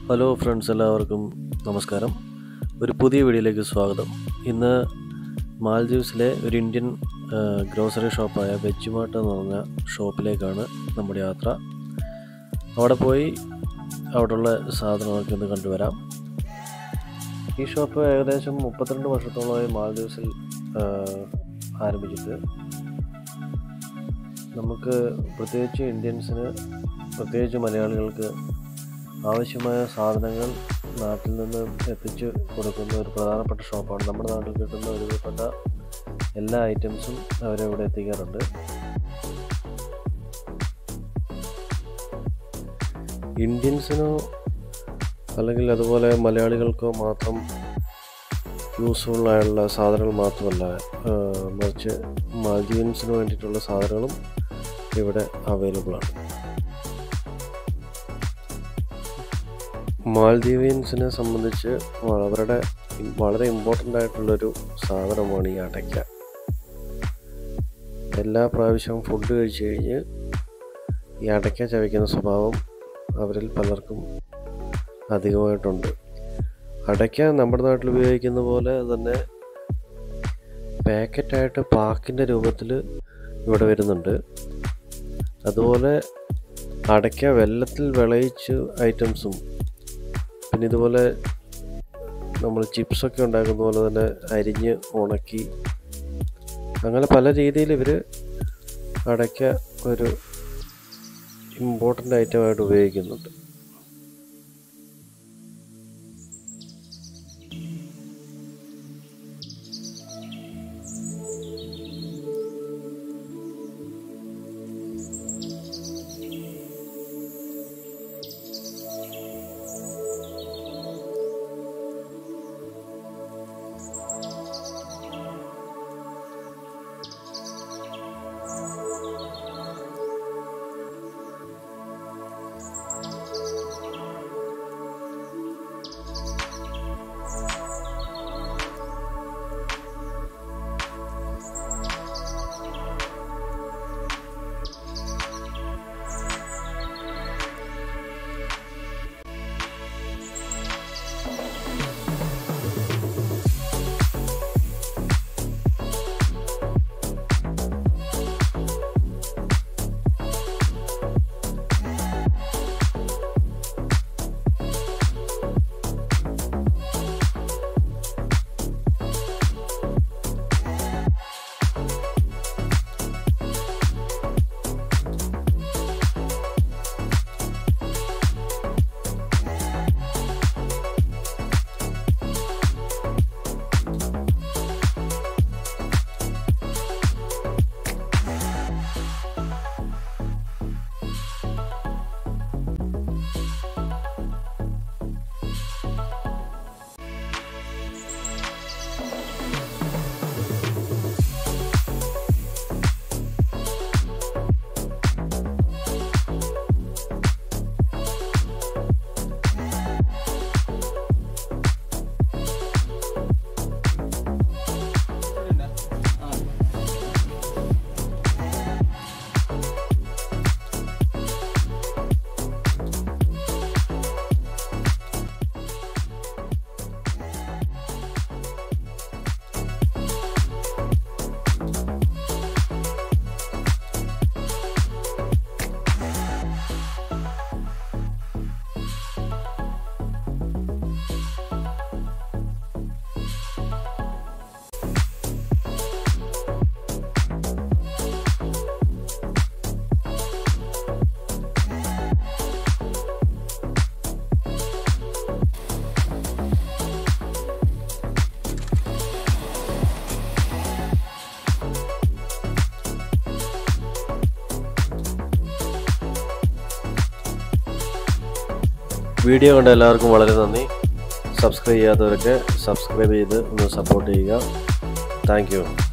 hello friends എല്ലാവർക്കും നമസ്കാരം ഒരു പുതിയ വീഡിയോയിലേക്ക് സ്വാഗതം ഇന്ന് മാൽദീവ്സിലെ ഒരു ഇന്ത്യൻ ഗ്രോസറി ഷോപ്പായ വെജ്മാർട്ട് എന്ന് പറഞ്ഞ ഷോപ്പിലേക്കാണ് നമ്മുടെ യാത്ര അവിടെ പോയി അവിടെയുള്ള സാധനങ്ങളൊക്കെ ഒന്ന് കണ്ടുവരാം ഈ ഷോപ്പ് ഏകദേശം മുപ്പത്തിരണ്ട് വർഷത്തോളമായി മാൽദീവ്സിൽ ആ, ആരംഭിച്ചിട്ട് നമുക്ക് പ്രത്യേകിച്ച് ഇന്ത്യൻസിന് പ്രത്യേകിച്ച് മലയാളികൾക്ക് ആവശ്യമായ സാധനങ്ങൾ നാട്ടിൽ നിന്ന് എത്തിച്ച് കൊടുക്കുന്ന ഒരു പ്രധാനപ്പെട്ട ഷോപ്പാണ് നമ്മുടെ നാട്ടിൽ കിട്ടുന്ന ഒരുവിധപ്പെട്ട എല്ലാ ഐറ്റംസും അവരിവിടെ എത്തിക്കാറുണ്ട് ഇന്ത്യൻസിനോ അല്ലെങ്കിൽ അതുപോലെ മലയാളികൾക്കോ മാത്രം യൂസ്ഫുൾ ആയുള്ള സാധനങ്ങൾ മാത്രമല്ല ആ, മറിച്ച് മാൽദീവൻസിന് വേണ്ടിയിട്ടുള്ള സാധനങ്ങളും ഇവിടെ അവൈലബിൾ ആണ് മാൽദീവിയൻസിനെ സംബന്ധിച്ച് അവരുടെ വളരെ ഇമ്പോർട്ടൻ്റ് ആയിട്ടുള്ളൊരു സാധനമാണ് ഈ അടയ്ക്ക എല്ലാ പ്രാവശ്യവും ഫുഡ് കഴിച്ചു കഴിഞ്ഞ് ഈ അടയ്ക്ക ചവയ്ക്കുന്ന സ്വഭാവം അവരിൽ പലർക്കും അധികമായിട്ടുണ്ട് അടയ്ക്ക നമ്മുടെ നാട്ടിൽ ഉപയോഗിക്കുന്ന പോലെ തന്നെ പാക്കറ്റായിട്ട് പാക്കിൻ്റെ രൂപത്തിൽ ഇവിടെ വരുന്നുണ്ട് അതുപോലെ അടയ്ക്ക വെള്ളത്തിൽ വിളയിച്ച് ഐറ്റംസും പിന്നെ ഇതുപോലെ നമ്മൾ ചിപ്സൊക്കെ ഉണ്ടാക്കുന്ന പോലെ തന്നെ അരിഞ്ഞ് ഉണക്കി അങ്ങനെ പല രീതിയിൽ ഇവർ അടയ്ക്ക ഒരു ഇമ്പോർട്ടൻ്റ് ഐറ്റമായിട്ട് ഉപയോഗിക്കുന്നുണ്ട് വീഡിയോ കണ്ട എല്ലാവർക്കും വളരെ നന്ദി സബ്സ്ക്രൈബ് ചെയ്യാത്തവരൊക്കെ സബ്സ്ക്രൈബ് ചെയ്ത് ഒന്ന് സപ്പോർട്ട് ചെയ്യുക താങ്ക് യു